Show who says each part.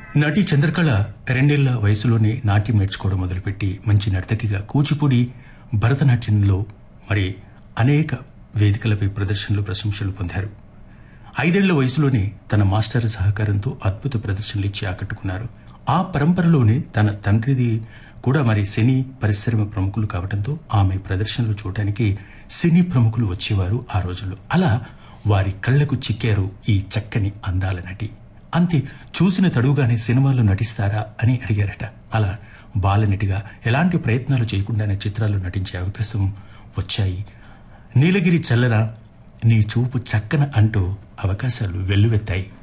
Speaker 1: నటి చంద్రకళ రెండేళ్ల వయసులోనే నాట్యం నేర్చుకోవడం మొదలుపెట్టి మంచి నర్తకిగా కూచిపూడి భరతనాట్యంలో మరి అనేక వేదికలపై ప్రదర్శనలు ప్రశంసలు పొందారు ఐదేళ్ల వయసులోనే తన మాస్టర్ సహకారంతో అద్భుత ప్రదర్శనలు ఇచ్చి ఆకట్టుకున్నారు ఆ పరంపరలోనే తన తండ్రిది కూడా మరి సినీ పరిశ్రమ ప్రముఖులు కావడంతో ఆమె ప్రదర్శనలు చూడటానికి సినీ ప్రముఖులు వచ్చేవారు ఆ రోజుల్లో అలా వారి కళ్లకు చిక్కారు ఈ చక్కని అందాల నటి అంతే చూసిన తడుగానే సినిమాల్లో నటిస్తారా అని అడిగారట అలా బాలనటిగా ఎలాంటి ప్రయత్నాలు చేయకుండానే చిత్రాల్లో నటించే అవకాశం వచ్చాయి నీలగిరి చల్లన నీ చూపు చక్కన అంటూ అవకాశాలు వెల్లువెత్తాయి